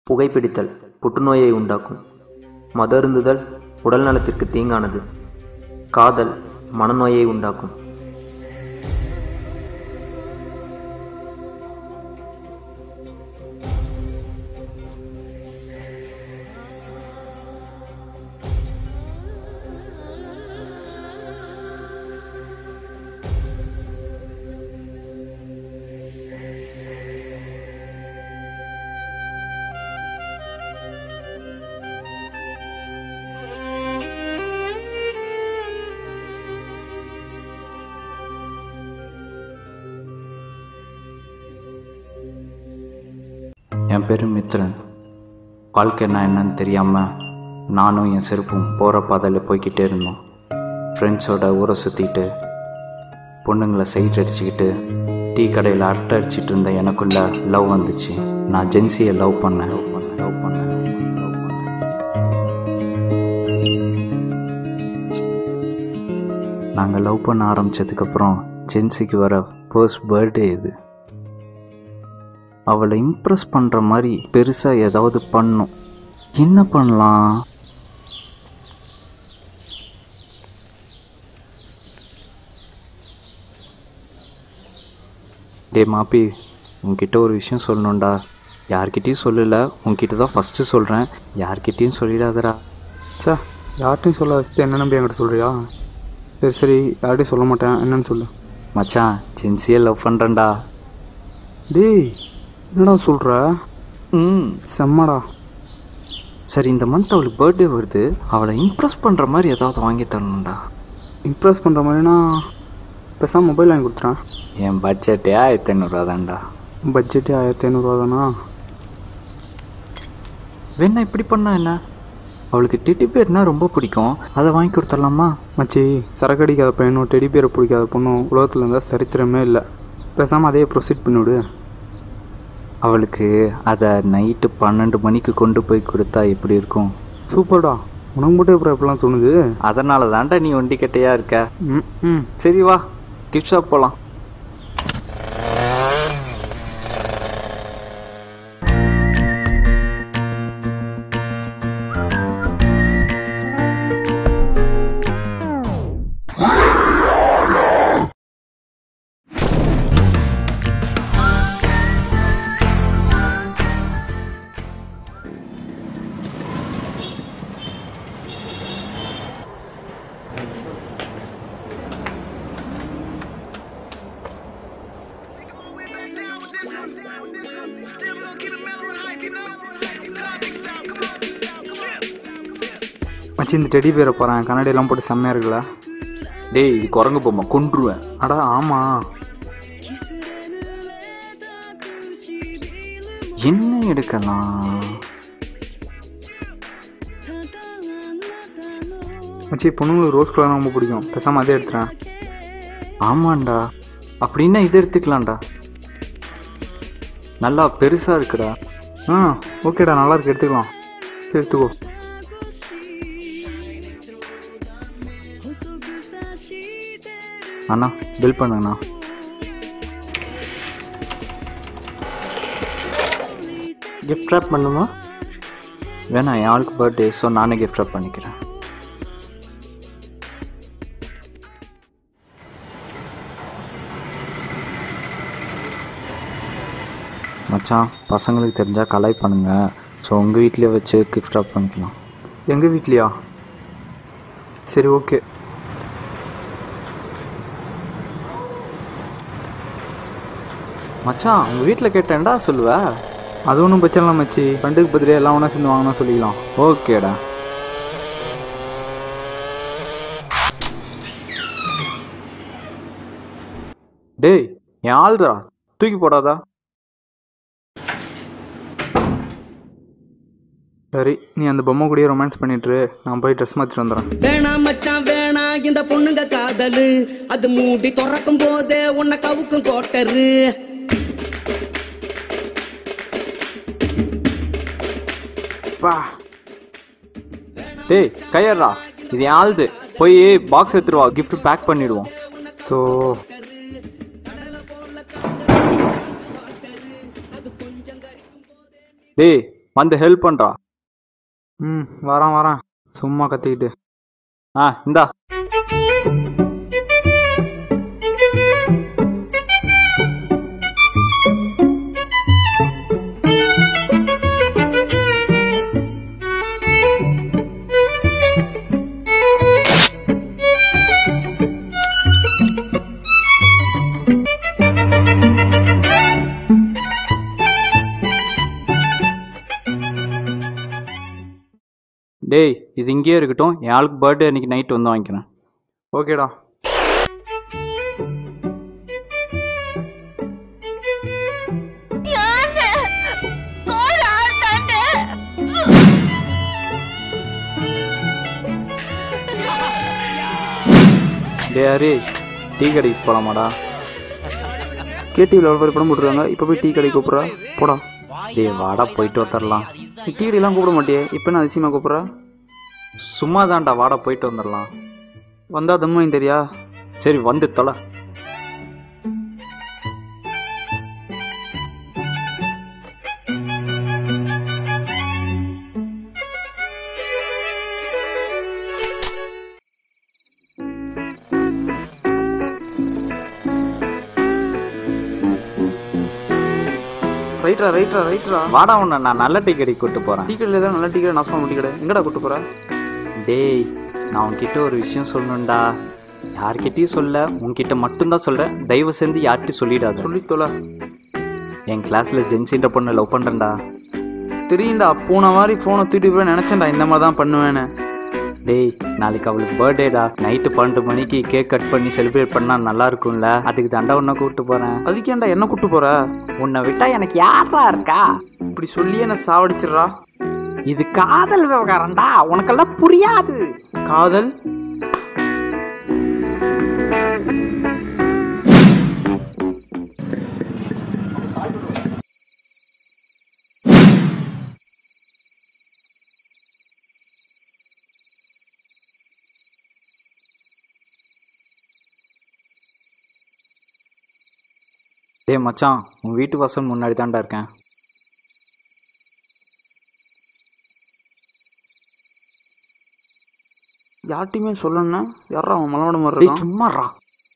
புகைப்பிடித்தல் புற்றுநோயை உண்டாக்கும் மது அருந்துதல் உடல் நலத்திற்கு தீங்கானது காதல் மனநோயை உண்டாக்கும் என் பேர் மித்ரன் வாழ்க்கைனா என்னன்னு தெரியாமல் நானும் என் செருப்பும் போகிற பாதையில் போய்கிட்டே இருந்தோம் ஃப்ரெண்ட்ஸோட ஊரை சுற்றிட்டு பொண்ணுங்களை சைட் அடிச்சுக்கிட்டு டீ கடையில் அரட்டை அடிச்சிட்டு இருந்த எனக்குள்ள லவ் வந்துச்சு நான் ஜென்சியை லவ் பண்ணேன் லவ் பண்ணேன் லவ் பண்ணேன் லவ் பண்ணேன் நாங்கள் லவ் பண்ண ஆரம்பித்ததுக்கப்புறம் ஜென்சிக்கு வர ஃபர்ஸ்ட் பர்த்டே இது அவளை இம்ப்ரெஸ் பண்ணுற மாதிரி பெருசாக ஏதாவது பண்ணும் என்ன பண்ணலாம் டே மாப்பி உன்கிட்ட ஒரு விஷயம் சொல்லணும்டா யார்கிட்டயும் சொல்லலை உன்கிட்ட தான் ஃபஸ்ட்டு சொல்கிறேன் யார்கிட்டயும் சொல்லிடாதடா சே யார்ட்டையும் சொல்ல வச்சு என்ன நம்பி என்கிட்ட சொல்கிறியா சரி சரி யார்ட்டையும் சொல்ல மாட்டேன் என்னன்னு சொல்லு மச்சான் ஜென்சியை லவ் பண்ணுறேன்டா டேய் என்னடா சொல்கிற ம் செம்மடா சரி இந்த மந்த் அவளுக்கு பர்த்டே வருது அவளை இம்ப்ரெஸ் பண்ணுற மாதிரி ஏதாவது வாங்கி தரணும்டா இம்ப்ரெஸ் பண்ணுற மாதிரினா பேசாமல் மொபைல் வாங்கி கொடுத்துறேன் என் பட்ஜெட்டே ஆயிரத்தி ஐநூறுரூவா தான்டா பட்ஜெட்டே ஆயிரத்தி ஐநூறுரூவா தானா வேணா இப்படி பண்ணா என்ன அவளுக்கு டெட்டி பேர்னா ரொம்ப பிடிக்கும் அதை வாங்கி கொடுத்துடலாமா மச்சி சரக்கு அடிக்காத பையனும் டெடி பேரை பிடிக்காத பொண்ணும் உலகத்தில் இருந்தால் சரித்திரமே இல்லை பேசாமல் அதையே ப்ரொசீட் பண்ணிவிடு அவளுக்கு அதை நைட்டு பன்னெண்டு மணிக்கு கொண்டு போய் கொடுத்தா எப்படி இருக்கும் சூப்பர்டா உனக்கு மட்டும் எப்படி எப்படிலாம் தோணுது அதனால தான்டா நீ ஒண்டி கட்டையா இருக்க ம் ம் சரி வா கிஃப்ட் ஷாப் போகலாம் Still gonna keep it mellow and hype, you know. Comic style, come on. Trip. மச்சி இந்த டெடி பேரை போகிறேன் கண்ணாடியெல்லாம் போட்டு செம்மையாக இருக்குல்ல டேய் இது குரங்கு பொம்மை கொன்றுவேன் அடா ஆமாம் என்ன எடுக்கலாம் மச்சி பொண்ணுங்களுக்கு ரோஸ் கலர் ரொம்ப பிடிக்கும் பேசாமல் அதே எடுத்துறேன் ஆமாண்டா அப்படின்னா இதை எடுத்துக்கலாம்டா நல்லா பெருசா இருக்குடா ஆ ஓகேடா நல்லா இருக்கு எடுத்துக்கலாம் சரி எடுத்துக்கோ அண்ணா பில் பண்ணுங்கண்ணா கிஃப்ட் ட்ராப் பண்ணுமா வேணாம் என் ஆளுக்கு பர்த்டே ஸோ நானே கிஃப்ட் அப் பண்ணிக்கிறேன் மச்சான் பசங்களுக்கு தெரிஞ்சால் கலாய் பண்ணுங்க ஸோ உங்கள் வீட்டிலே வச்சு கிஃப்ட் அப் பண்ணிக்கலாம் எங்கள் வீட்லையா சரி ஓகே மச்சான் உங்கள் வீட்டில் கேட்டேன்டா சொல்லுவ அது ஒன்றும் பிரச்சனை இல்லை மச்சி ஃப்ரெண்டுக்கு பத்திரிக்கை எல்லாம் ஒன்றா சேர்ந்து வாங்கினா சொல்லிக்கலாம் ஓகேடா டேய் என் ஆள்தா தூக்கி போடாதா சரி நீ அந்த பொம்மை கூடயே ரொமான்ஸ் பண்ணிட்டு நான் போய் ட்ரெஸ் மாற்றிட்டு வந்துடுறேன் வேணாம் மச்சான் வேணாம் இந்த பொண்ணுங்க காதலு அது மூடி திறக்கும் போதே உன்னை கவுக்கும் கோட்டரு பா டேய் கையறா இது என் ஆள்து போய் பாக்ஸ் எடுத்துருவா gift பேக் பண்ணிடுவோம் ஸோ டேய் வந்து ஹெல்ப் பண்ணுறா ம் வரேன் வரேன் சும்மா கத்திக்கிட்டு ஆ இந்தா டேய் இது இங்கேயே இருக்கட்டும் என் ஆளுக்கு பர்த்டே அன்னைக்கு நைட் வந்து வாங்கிக்கிறேன் ஓகேடா டே ஹரி டீ கடைக்கு போகலாமாடா கேடிவியில் எவ்வளோ பேர் படம் போட்டுருக்காங்க இப்போ போய் டீ கடை கூப்பிட்றா போடா டேய் வாடா போயிட்டு வந்துடலாம் நீ டீ கடையெல்லாம் கூப்பிட மாட்டியே இப்போ என்ன அதிசயமாக கூப்பிட்றா சும்மா தான்டா வாடா போயிட்டு வந்துடலாம் வந்தால் தம்மா தெரியா சரி வந்து தொலை ரைட்ரா ரைட்ரா ரைட்ரா வாடா உன்னை நான் நல்ல டீ கடைக்கு கூட்டு போகிறேன் டீ கடையில் தான் நல்ல டீ கடை நாசமாக டீ கடை எங்கடா கூட்டு போகிற டேய் நான் உன்கிட்ட ஒரு விஷயம் சொல்லணும்டா யார்கிட்டயும் சொல்ல உன்கிட்ட மட்டும்தான் சொல்கிறேன் தயவு செஞ்சு யார்கிட்டயும் சொல்லிடாத சொல்லி தொலை என் கிளாஸில் ஜென்சின்ற பொண்ணு லவ் பண்ணுறேன்டா தெரியும்டா போன மாதிரி ஃபோனை தூக்கிட்டு போய் நினச்சேன்டா இந்த மாதிரி தான் பண்ணுவேன்னு டேய் நாளைக்கு அவளுக்கு பர்த்டேடா நைட்டு பன்னெண்டு மணிக்கு கேக் கட் பண்ணி செலிப்ரேட் பண்ணால் நல்லா இருக்கும்ல அதுக்கு தாண்டா உன்னை கூப்பிட்டு போகிறேன் அதுக்கேண்டா என்ன கூட்டு போற உன்னை விட்டா எனக்கு யாரா இருக்கா இப்படி சொல்லியே என்ன சாவடிச்சிடுறா இது காதல் விவகாரம்டா உனக்கெல்லாம் புரியாது காதல் டேய் மச்சான் உன் வீட்டு வாசல் முன்னாடி தான்டா இருக்கேன் யார்ட்டையுமே சொல்லணும்னா யாரா அவன் மலவாட மாதிரி டேய் இருக்கான் சும்மாறா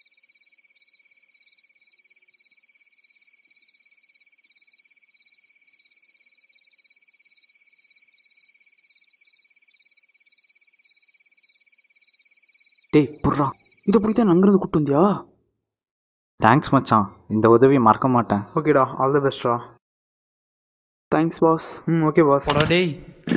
டேய் புர்றா இதை போய் தான் அங்கிருந்து கூட்டு வந்தியா தேங்க்ஸ் மச்சான் இந்த உதவி மறக்க மாட்டேன் ஓகேடா ஆல் தி பெஸ்ட்ரா தேங்க்ஸ் பாஸ் ம் ஓகே பாஸ் டேய்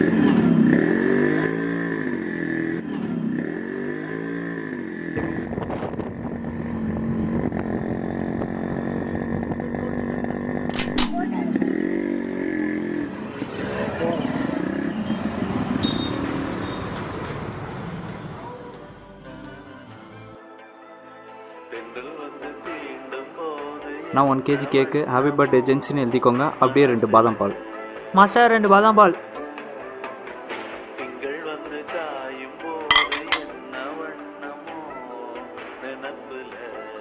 நான் one KG cake happy birthday ஏஜென்சின்னு எழுதிக்கோங்க அப்படியே ரெண்டு பாதாம் பால் மாஸ்டர் ரெண்டு பாதாம் பால் திங்கள் வந்து காயும் போது என்ன வண்ணமோ நினப்புல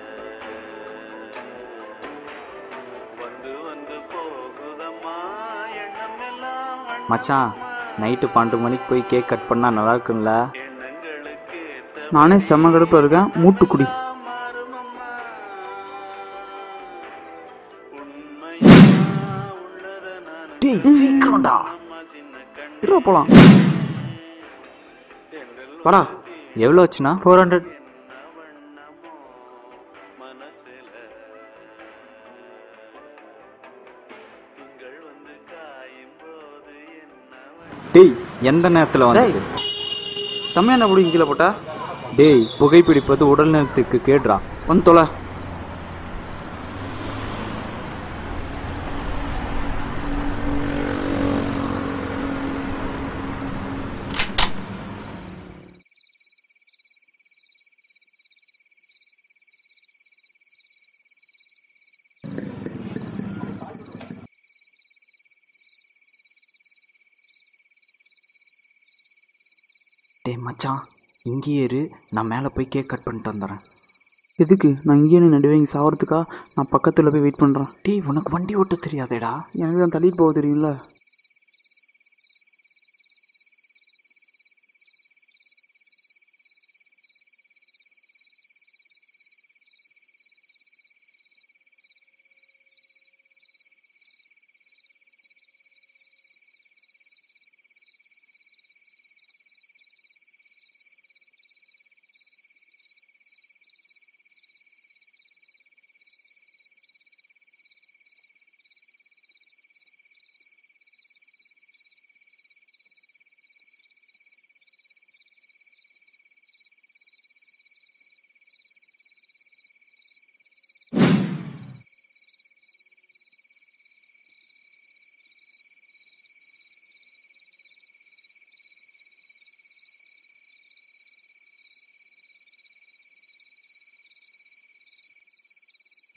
வந்து வந்து போகுதம்மா எண்ணம் எல்லாம் மச்சான் நைட்டு பன்னெண்டு மணிக்கு போய் கேக் கட் பண்ணால் நல்லா இருக்கும்ல எண்ணங்களுக்கு ஏத்த நானே செம்ம கடுப்பில் இருக்கேன் மூட்டுக்குடி மாறுமம்மா உண்மையா உள்ளத நான் டேய் சீக்கிரம்டா சின்ன கண் இருவா போகலாம் வாடா எவ்வளோ ஆச்சுண்ணா ஃபோர் ஹண்ட்ரட் வண்ணமோ மனசுல திங்கள் வந்து காயும் போது என்ன டேய் எந்த நேரத்தில் டேய் வந்து தம்மையா என்ன பிடிக்கும் கீழே போட்டா டேய் புகைப்பிடிப்பது உடல் நலத்துக்கு கேடுறா வந்து தொலை டேய் மச்சான் இங்கேயே இரு நான் மேலே போய் கேக் கட் பண்ணிட்டு வந்துடுறேன் எதுக்கு நான் இங்கேயே நீ நடுவே இங்கே சாவறதுக்கா நான் பக்கத்தில் போய் வெயிட் பண்ணுறேன் டேய் உனக்கு வண்டி ஓட்ட தெரியாதேடா எனக்கு தான் தள்ளிட்டு போக தெரியும்ல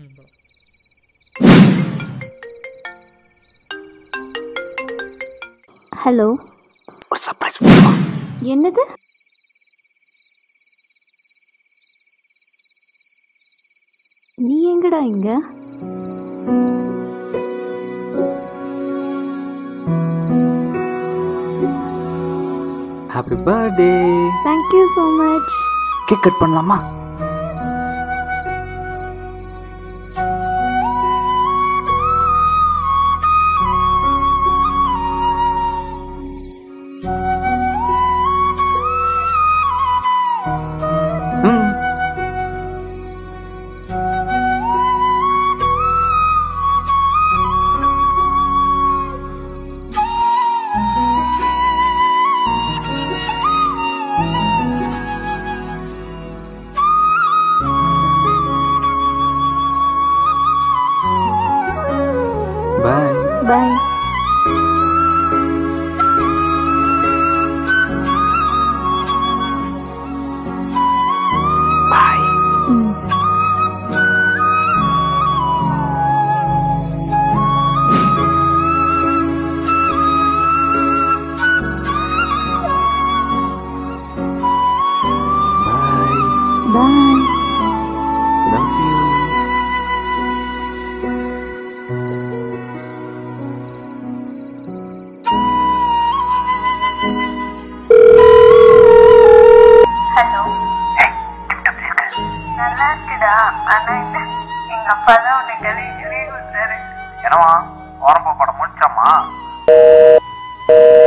ஹலோ ஒரு சர்ப்ரைஸ் பண்ணுமா என்னது நீ எங்கடா இங்க happy birthday thank you so much cake cut பண்ணலாமா ம் பாய் பாய் பாய் ம் பாய் பாய் லவ் யூ நல்லா இருக்குடா ஆனா என்ன எங்க அப்பா தான் உன்னை கழுவி கழுவி கொடுத்தாரு என்னவா ஓரம்பு படம் முடிச்சோமா